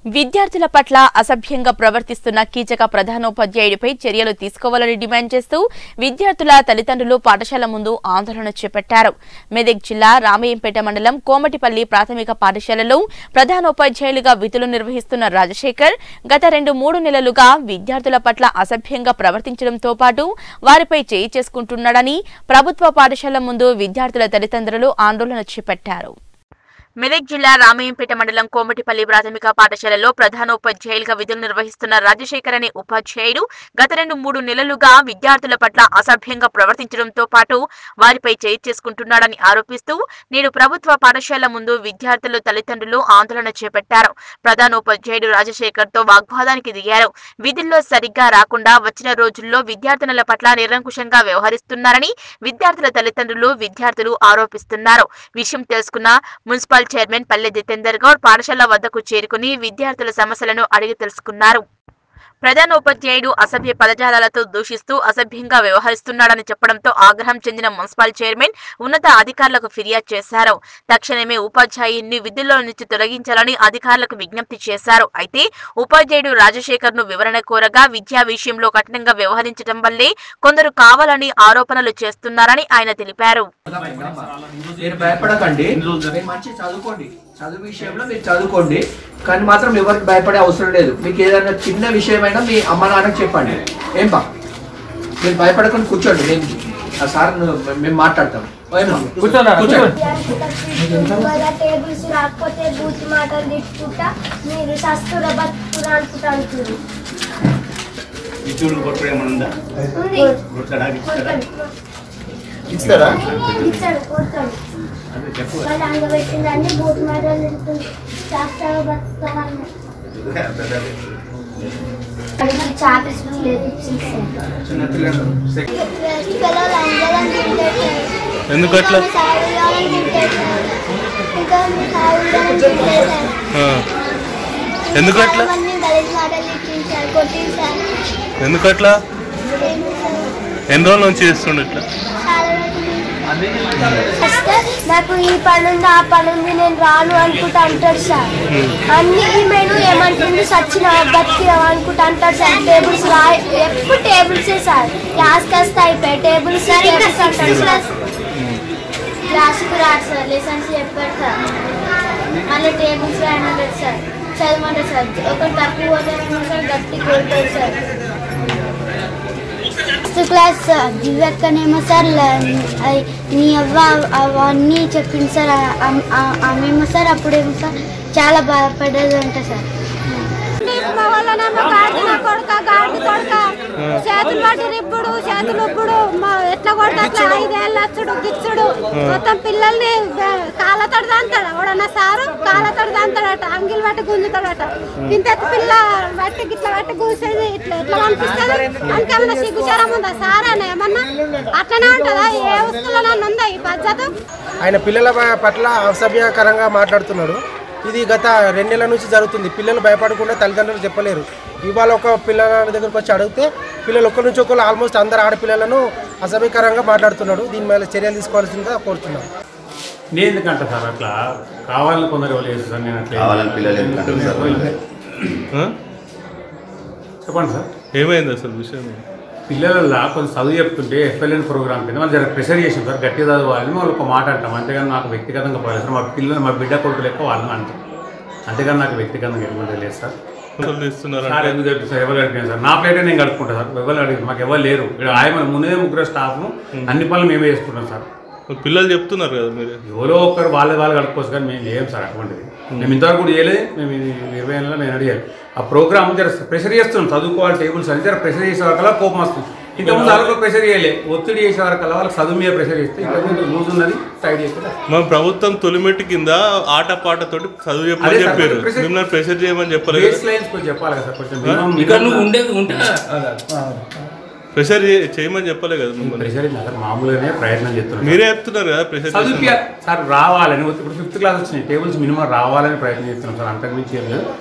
విద్యార్థుల పట్ల అసభ్యంగా ప్రవర్తిస్తున్న కీచక ప్రధానోపాధ్యాయుడిపై చర్యలు తీసుకోవాలని డిమాండ్ చేస్తూ విద్యార్థుల తల్లిదండ్రులు పాఠశాల ముందు ఆందోళన చేపట్టారు మెదక్ జిల్లా రామయ్యంపేట మండలం కోమటిపల్లి ప్రాథమిక పాఠశాలలో ప్రధానోపాధ్యాయులుగా విధులు నిర్వహిస్తున్న రాజశేఖర్ గత రెండు మూడు నెలలుగా విద్యార్థుల పట్ల అసభ్యంగా ప్రవర్తించడంతో పాటు వారిపై చేయి చేసుకుంటున్నాడని ప్రభుత్వ పాఠశాల ముందు విద్యార్థుల తల్లిదండ్రులు ఆందోళన చేపట్టారు మెదక్ జిల్లా రామయ్యంపేట మండలం కోమటిపల్లి ప్రాథమిక పాఠశాలలో ప్రధానోపాధ్యాయులుగా విధులు నిర్వహిస్తున్న రాజశేఖర్ అనే ఉపాధ్యాయుడు గత రెండు మూడు నెలలుగా విద్యార్థుల పట్ల అసభ్యంగా ప్రవర్తించడంతో పాటు వారిపై చేయి చేసుకుంటున్నాడని ఆరోపిస్తూ నేడు ప్రభుత్వ పాఠశాల ముందు విద్యార్థులు తల్లిదండ్రులు ఆందోళన చేపట్టారు ప్రధానోపాధ్యాయుడు రాజశేఖర్ తో వాగ్వాదానికి దిగారు విధుల్లో సరిగ్గా రాకుండా వచ్చిన రోజుల్లో విద్యార్థినుల పట్ల నిరంకుశంగా వ్యవహరిస్తున్నారని విద్యార్థుల తల్లిదండ్రులు విద్యార్థులు ఆరోపిస్తున్నారు విషయం తెలుసుకున్న మున్సిపల్ చైర్మన్ పల్లె జితేందర్ గౌడ్ పాఠశాల వద్దకు చేరుకుని విద్యార్థుల సమస్యలను అడిగి తెలుసుకున్నారు ప్రధానోపాధ్యాయుడు అసభ్య పదజాలాలతో దూషిస్తూ అసభ్యంగా వ్యవహరిస్తున్నాడని చెప్పడంతో ఆగ్రహం చెందిన మున్సిపల్ చైర్మన్ ఉన్నత అధికారులకు ఫిర్యాదు చేశారు తక్షణమే ఉపాధ్యాయుడిని విధుల్లో నుంచి తొలగించాలని అధికారులకు విజ్ఞప్తి చేశారు అయితే ఉపాధ్యాయుడు రాజశేఖర్ ను వివరణ కోరగా విద్యా విషయంలో కఠినంగా వ్యవహరించడం వల్లే కొందరు కావాలని ఆరోపణలు చేస్తున్నారని ఆయన తెలిపారు మీరు భయపడకండి మీరు మంచి చదువుకోండి చదువు విషయంలో మీరు చదువుకోండి కానీ మాత్రం ఎవరికి భయపడే అవసరం లేదు మీకు ఏదైనా చిన్న విషయమైనా మీ అమ్మ నాన్నకి చెప్పండి ఏం బా మీరు భయపడకుండా కూర్చోండి నేను ఆ సార్ మేము మాట్లాడతాం ఏమ్మా? కూర్చోండి మళ్ళా టేబుల్స్ రాకపోతే బూత్ మాటలు తిట్టుకుంటా మీరు సస్తుర బతుకురా అనుకుంటా అంటున్నారు ఇచ్చుడు కొట్టుడు ఏమైనా ఉందా ఉంది కొట్టడా ఇస్తాడా ఇస్తారా ఇచ్చాడు కొడతాడు అదే చెప్పు వాళ్ళు అంగబెట్టిందని బూత్ మాటలు తిడుతుంది సస్తుర బతుకుతారా చాపీస్ లేదు పిల్లలు అందరం తింటారు ఎందుకు అట్లా ఇంకా మీ సాగులను తింటారు ఆ. ఎందుకు అట్లా అవన్నీ గలీజ్ మాటలు ఇచ్చించారు కొట్టించారు ఎందుకు అట్లా ఎన్ని రోజుల నుంచి చేస్తుండే ఇట్లా ఫస్ట్ నాకు ఈ పని ఉంది ఆ పని ఉంది నేను రాను అనుకుంటా అంటాడు సార్ అన్ని మెను ఏమంటుంది సచిన బతికినా అనుకుంటా అంటాడు సార్ టేబుల్స్ రా ఎప్పుడు టేబుల్సే సార్ క్లాస్ కాస్త అయిపోయాయి టేబుల్స్ క్లాస్కి రాడు సార్ లెసన్స్ చెప్పాడు సార్ మళ్ళీ టేబుల్స్ రాయమంటాడు సార్ చదవమంటాడు సార్ ఒక తప్పు పోతే సార్ గట్టి కొడతాడు సార్ ఫస్ట్ క్లాస్ దివ్యక్కనేమో సార్ నీ అవ్వ అవన్నీ చెప్పింది సార్ ఆమెమో సార్ అప్పుడేమో సార్ చాలా బాధపడేది అంట సార్ చేతులు పట్టి రిబ్బుడు చేతులు ఉప్పుడు ఎట్లా కొడితే అట్లా ఐదేళ్ళు వచ్చుడు గిచ్చుడు మొత్తం పిల్లల్ని కాళ్ళతోడు దంతాడు ఎవడన్నా సారు కాళ్ళతోడు దంతాడట అంగిలు పట్టి గుంజుతాడట ఇంత ఎత్తు పిల్ల బట్టి ఇట్లా బట్టి కూర్చేది ఇట్లా ఎట్లా కనిపిస్తుంది అంకేమన్నా సిగ్గుచారం ఉందా సార్ అని ఏమన్నా అట్లనే ఉంటుందా ఏ వస్తువులో ఉందా ఈ పద్ధతి ఆయన పిల్లల ప- పట్ల అసభ్యకరంగా మాట్లాడుతున్నాడు ఇది గత రెండు నెలల నుంచి జరుగుతుంది పిల్లలు భయపడకుండా తల్లిదండ్రులు చెప్పలేరు ఇవాళ ఒక పిల్లల దగ్గరకు వచ్చి అడిగితే పిల్లలు ఒకరి నుంచి ఒకరు ఆల్మోస్ట్ అందరు ఆడపిల్లలను అసభ్యకరంగా మాట్లాడుతున్నాడు దీని మీద చర్యలు తీసుకోవాల్సిందిగా కోరుతున్నాను నేను ఎందుకంట సార్ అట్లా కావాలని కొందరు ఎవరు చేస్తారు సార్ నేను అట్లా కావాలని పిల్లలు ఎందుకు అంటారు సార్? ఆ? చెప్పండి సార్ ఏమైంది అసలు విషయం పిల్లలలో కొంచెం చదువు చెప్తుంటే ఎఫ్ఎల్ఎన్ ప్రోగ్రామ్ కింద వాళ్ళు జర ప్రెషర్ చేసాం సార్ గట్టి చదవాలని వాళ్ళు ఒక మాట అంటాం అంతేగాని నాకు వ్యక్తిగతంగా పోలేదు సార్ మా పిల్లలు మా బిడ్డ కొడుకు లెక్క వాళ్ళని అంటాం అంతేగాని నాకు వ్యక్తిగతంగా ఎటువంటి లేదు సార్ అసలు ఇస్తున్నారు సార్ ఎందుకు చెప్పి సార్ ఎవరు అడిగాను సార్ నా ప్లేటే నేను కడుక్కుంటా సార్ ఎవరు అడిగారు మాకు ఎవరు లేరు ఇక్కడ ఆయన ముందే ముగ్గురు స్టాఫ్ అన్ని పనులు మేమే చేసుకుంటాం సార్ పిల్లలు చెప్తున్నారు కదా మీరు ఎవరో ఒక్కరు వాళ్ళ వాళ్ళు కడుక్కోవచ్చు కానీ మేము చేయం సార్ అటువంటిది మేము ఇంతవరకు కూడా చేయలేదు మేము ఇది ఇరవై ఏళ్ళలో నేను అడిగాను ఆ ప్రోగ్రామ్ జర ప్రెషర్ చేస్తున్నాం చదువుకోవాలి టేబుల్స్ అని జర ప్రెషర్ చేసే వరకల్లా కోపం వస్తుంది ఇంతకుముందు వాళ్ళకు ప్రెషర్ చేయలే ఒత్తిడి చేసే వరకల్లా వాళ్ళకి చదువు మీద ప్రెషర్ చేస్తే ఇంతకుముందు లూజ్ ఉన్నది టైట్ చేస్తే మా ప్రభుత్వం తొలిమెట్టు కింద ఆట పాటతోటి చదువు చెప్పమని అదే సార్, చెప్పారు ప్రెషర్- మిమ్మల్ని ప్రెషర్ చేయమని చెప్పలేదు బేస్ లైన్స్ కొంచెం చెప్పాలి కదా సార్ కొంచెం minimum- ఇక్కడ నువ్వు ఉండేది ఉంటే ప్రెషర్ చే- చేయమని చెప్పలే కదా మిమ్మల్ని ప్రెషర్ ఏంటి సార్ మామూలుగానే ప్రయత్నం చేస్తున్నాం మీరే చెప్తున్నారు కదా ప్రెషర్ చదువు సార్ రావాలని ఇప్పుడు ఫిఫ్త్ క్లాస్ వచ్చినాయి టేబుల్స్ మినిమం రావాలని ప్రయత్నం చేస్తున్నాం సార్ అంతకుమించి ఏం లేదు